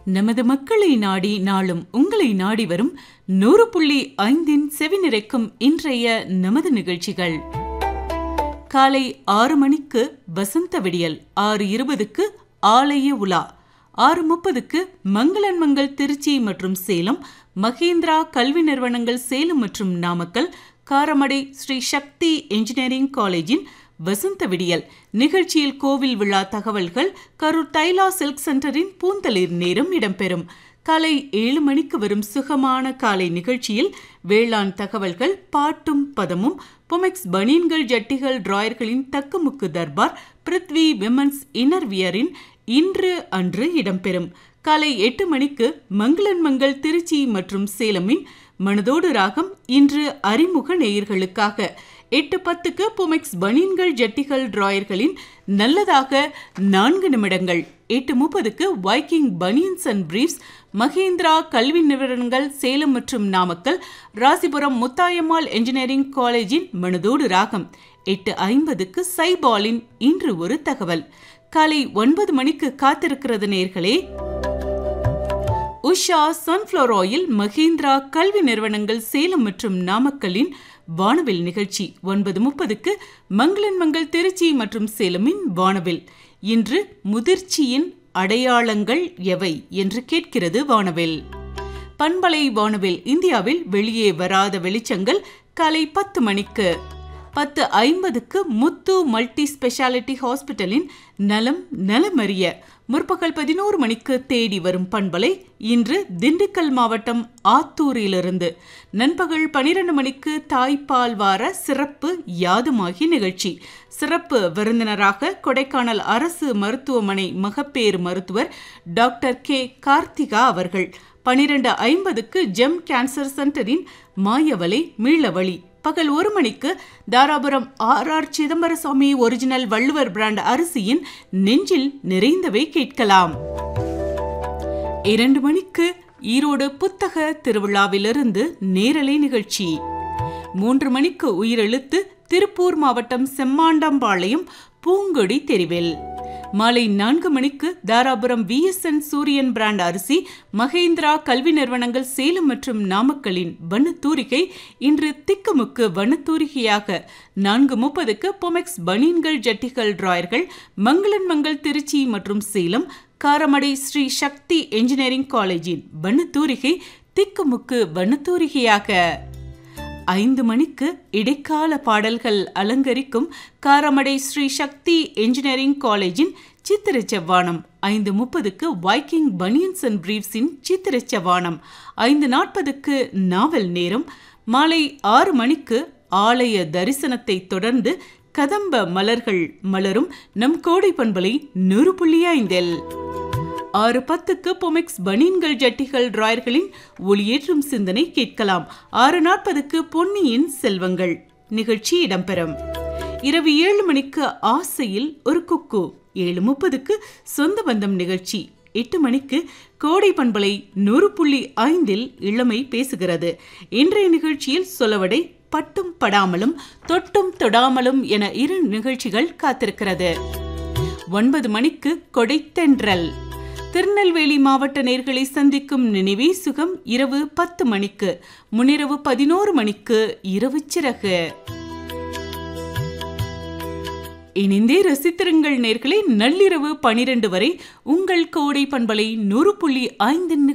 நமது மக்களை நாடி நாளும் உங்களை நாடி வரும் நூறு புள்ளி ஐந்தின் செவிநிறைக்கும் இன்றைய நமது நிகழ்ச்சிகள் காலை ஆறு மணிக்கு வசந்த விடியல் ஆறு இருபதுக்கு ஆலய உலா ஆறு முப்பதுக்கு மங்களன் மங்கள் திருச்சி மற்றும் சேலம் மகேந்திரா கல்வி நிறுவனங்கள் சேலம் மற்றும் நாமக்கல் காரமடை ஸ்ரீ சக்தி என்ஜினியரிங் காலேஜின் வசந்த விடியல் நிகழ்ச்சியில் கோவில் விழா தகவல்கள் கரூர் தைலா சில்க் சென்டரின் பூந்தளிர் நேரம் இடம்பெறும் காலை ஏழு மணிக்கு வரும் சுகமான காலை நிகழ்ச்சியில் வேளாண் தகவல்கள் பாட்டும் பதமும் பொமெக்ஸ் பனியன்கள் ஜட்டிகள் டிராயர்களின் தக்குமுக்கு தர்பார் பிருத்வி விமன்ஸ் இன்னர்வியரின் இன்று அன்று இடம்பெறும் காலை எட்டு மணிக்கு மங்களன் மங்கள் திருச்சி மற்றும் சேலமின் மனதோடு ராகம் இன்று அறிமுக நேயர்களுக்காக எட்டு பத்துக்கு பொமெக்ஸ் பனியன்கள் ஜட்டிகள் டிராயர்களின் நல்லதாக நான்கு நிமிடங்கள் எட்டு முப்பதுக்கு Viking banians and briefs Mahendra கல்வி நிறுவனங்கள் சேலம் மற்றும் நாமக்கல் ராசிபுரம் முத்தாயம்மாள் என்ஜினியரிங் காலேஜின் மனதோடு ராகம் எட்டு ஐம்பதுக்கு சைபாலின் இன்று ஒரு தகவல் காலை ஒன்பது மணிக்கு காத்திருக்கிறது நேர்களே உஷா சன்ஃப்ளவர் ஆயில் மகேந்திரா கல்வி நிறுவனங்கள் சேலம் மற்றும் நாமக்கல்லின் வானவில் நிகழ்ச்சி ஒன்பது முப்பதுக்கு மங்களன் மங்கள் திருச்சி மற்றும் சேலமின் வானவில் இன்று முதிர்ச்சியின் அடையாளங்கள் எவை என்று கேட்கிறது வானவில் பண்பலை வானவில் இந்தியாவில் வெளியே வராத வெளிச்சங்கள் காலை பத்து மணிக்கு பத்து ஐம்பதுக்கு முத்து மல்டி ஸ்பெஷாலிட்டி ஹாஸ்பிட்டலின் நலம் நலமறிய முற்பகல் பதினோரு மணிக்கு தேடி வரும் பண்பலை இன்று திண்டுக்கல் மாவட்டம் ஆத்தூரிலிருந்து நண்பகல் பனிரெண்டு மணிக்கு தாய்ப்பால் வார சிறப்பு யாதுமாகி நிகழ்ச்சி சிறப்பு விருந்தினராக கொடைக்கானல் அரசு மருத்துவமனை மகப்பேறு மருத்துவர் டாக்டர் கே கார்த்திகா அவர்கள் பனிரெண்டு ஐம்பதுக்கு ஜெம் கேன்சர் சென்டரின் மாயவலை மீளவழி பகல் ஒரு மணிக்கு Dharapuram R R Chidambarasamy original Valluvar brand அரிசியின் நெஞ்சில் நிறைந்தவை கேட்கலாம் இரண்டு மணிக்கு ஈரோடு புத்தக திருவிழாவிலிருந்து நேரலை நிகழ்ச்சி மூன்று மணிக்கு உயிரெழுத்து திருப்பூர் மாவட்டம் செம்மாண்டம்பாளையம் பூங்கொடி தெருவில் மாலை நான்கு மணிக்கு தாராபுரம் விஎஸ்என் சூரியன் பிராண்ட் அரிசி மகேந்திரா கல்வி நிறுவனங்கள் சேலம் மற்றும் நாமக்கலின் வண்ணத்தூரிகை இன்று திக்குமுக்கு வண்ணத்தூரிகையாக நான்கு முப்பதுக்கு பொமெக்ஸ் பனியன்கள் ஜட்டிகள் டிராயர்கள் மங்களன் மங்கள் திருச்சி மற்றும் சேலம் காரமடை ஸ்ரீ சக்தி என்ஜினியரிங் காலேஜின் வண்ணத்தூரிகை திக்குமுக்கு வண்ணத்தூரிகையாக ஐந்து மணிக்கு இடைக்கால பாடல்கள் அலங்கரிக்கும் காரமடை ஸ்ரீ சக்தி என்ஜினியரிங் காலேஜின் சித்திர செவ்வானம் ஐந்து முப்பதுக்கு வைக்கிங் பனியன்ஸ் அண்ட் பிரீவ்ஸின் சித்திர செவ்வானம் ஐந்து நாற்பதுக்கு நாவல் நேரம் மாலை ஆறு மணிக்கு ஆலய தரிசனத்தை தொடர்ந்து கதம்ப மலர்கள் மலரும் நம் கோடை பண்பலை நூறு புள்ளி ஐந்தில் ஆறு பத்துக்கு பொமெக்ஸ் பனியன்கள் ஜட்டிகள் டிராயர்களின் ஒளியேற்றும் சிந்தனை கேட்கலாம் ஆறு நாற்பதுக்கு பொன்னியின் செல்வங்கள் நிகழ்ச்சி இடம்பெறும் இரவு ஏழு மணிக்கு ஆசையில் ஒரு குக்கு ஏழு முப்பதுக்கு சொந்த பந்தம் நிகழ்ச்சி எட்டு மணிக்கு கோடை பண்பலை நூறு புள்ளி ஐந்தில் இளமை பேசுகிறது இன்றைய நிகழ்ச்சியில் சொலவடை பட்டும் படாமலும் தொட்டும் தொடாமலும் என இரு நிகழ்ச்சிகள் காத்திருக்கிறது ஒன்பது மணிக்கு கொடைத்தென்றல் திருநெல்வேலி மாவட்ட நேர்களை சந்திக்கும் நினைவே சுகம் இரவு பத்து மணிக்கு முன்னிரவு பதினோரு மணிக்கு இரவு சிறகு இணைந்தே ரசித்திருங்கள் நேர்களை நள்ளிரவு பனிரெண்டு வரை உங்கள் கோடை பண்பலை நூறு புள்ளி ஐந்து